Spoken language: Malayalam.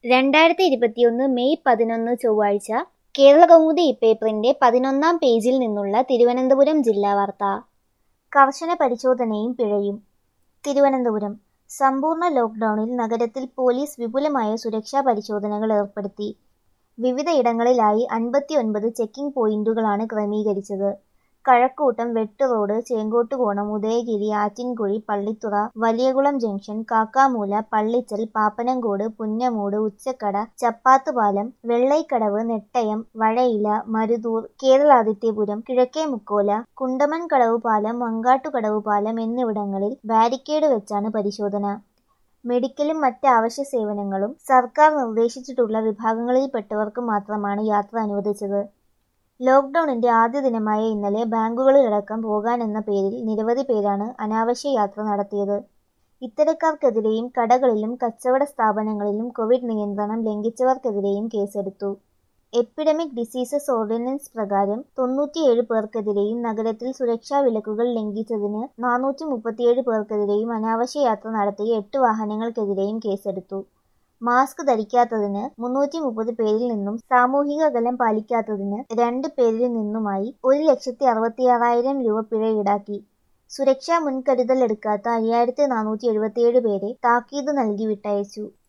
രണ്ടായിരത്തി ഇരുപത്തിയൊന്ന് മെയ് പതിനൊന്ന് ചൊവ്വാഴ്ച കേരളകൗമുദി ഇപ്പേപ്പറിന്റെ പതിനൊന്നാം പേജിൽ നിന്നുള്ള തിരുവനന്തപുരം ജില്ലാ വാർത്ത കർശന പരിശോധനയും പിഴയും തിരുവനന്തപുരം സമ്പൂർണ്ണ ലോക്ക്ഡൌണിൽ നഗരത്തിൽ പോലീസ് വിപുലമായ സുരക്ഷാ പരിശോധനകൾ ഏർപ്പെടുത്തി വിവിധയിടങ്ങളിലായി അൻപത്തിയൊൻപത് ചെക്കിംഗ് പോയിന്റുകളാണ് ക്രമീകരിച്ചത് കഴക്കൂട്ടം വെട്ടുറോഡ് ചേങ്കോട്ടുകോണം ഉദയഗിരി ആറ്റിൻകുഴി പള്ളിത്തുറ വലിയകുളം ജംഗ്ഷൻ കാക്കാമൂല പള്ളിച്ചൽ പാപ്പനംകോട് പുന്നമൂട് ഉച്ചക്കട ചപ്പാത്തുപാലം വെള്ളൈക്കടവ് നെട്ടയം വഴയില മരുതൂർ കേരളാദിത്യപുരം കിഴക്കേമുക്കോല കുണ്ടമൺകടവ് പാലം മങ്കാട്ടുകടവ് പാലം എന്നിവിടങ്ങളിൽ ബാരിക്കേഡ് വെച്ചാണ് പരിശോധന മെഡിക്കലും മറ്റ് അവശ്യ സേവനങ്ങളും സർക്കാർ നിർദ്ദേശിച്ചിട്ടുള്ള വിഭാഗങ്ങളിൽപ്പെട്ടവർക്ക് മാത്രമാണ് യാത്ര അനുവദിച്ചത് ലോക്ക്ഡൌണിന്റെ ആദ്യ ദിനമായ ഇന്നലെ ബാങ്കുകളിലടക്കം പോകാനെന്ന പേരിൽ നിരവധി പേരാണ് അനാവശ്യ യാത്ര നടത്തിയത് ഇത്തരക്കാർക്കെതിരെയും കടകളിലും കച്ചവട സ്ഥാപനങ്ങളിലും കോവിഡ് നിയന്ത്രണം ലംഘിച്ചവർക്കെതിരെയും കേസെടുത്തു എപ്പിഡമിക് ഡിസീസസ് ഓർഡിനൻസ് പ്രകാരം തൊണ്ണൂറ്റിയേഴ് പേർക്കെതിരെയും നഗരത്തിൽ സുരക്ഷാ വിലക്കുകൾ ലംഘിച്ചതിന് നാനൂറ്റി മുപ്പത്തിയേഴ് പേർക്കെതിരെയും അനാവശ്യ യാത്ര നടത്തിയ എട്ട് വാഹനങ്ങൾക്കെതിരെയും കേസെടുത്തു മാസ്ക് ധരിക്കാത്തതിന് മുന്നൂറ്റി മുപ്പത് പേരിൽ നിന്നും സാമൂഹിക അകലം പാലിക്കാത്തതിന് രണ്ട് പേരിൽ നിന്നുമായി ഒരു ലക്ഷത്തി അറുപത്തിയാറായിരം രൂപ പിഴ ഈടാക്കി സുരക്ഷാ മുൻകരുതൽ എടുക്കാത്ത അയ്യായിരത്തി നാനൂറ്റി എഴുപത്തിയേഴ് പേരെ താക്കീത് നൽകി വിട്ടയച്ചു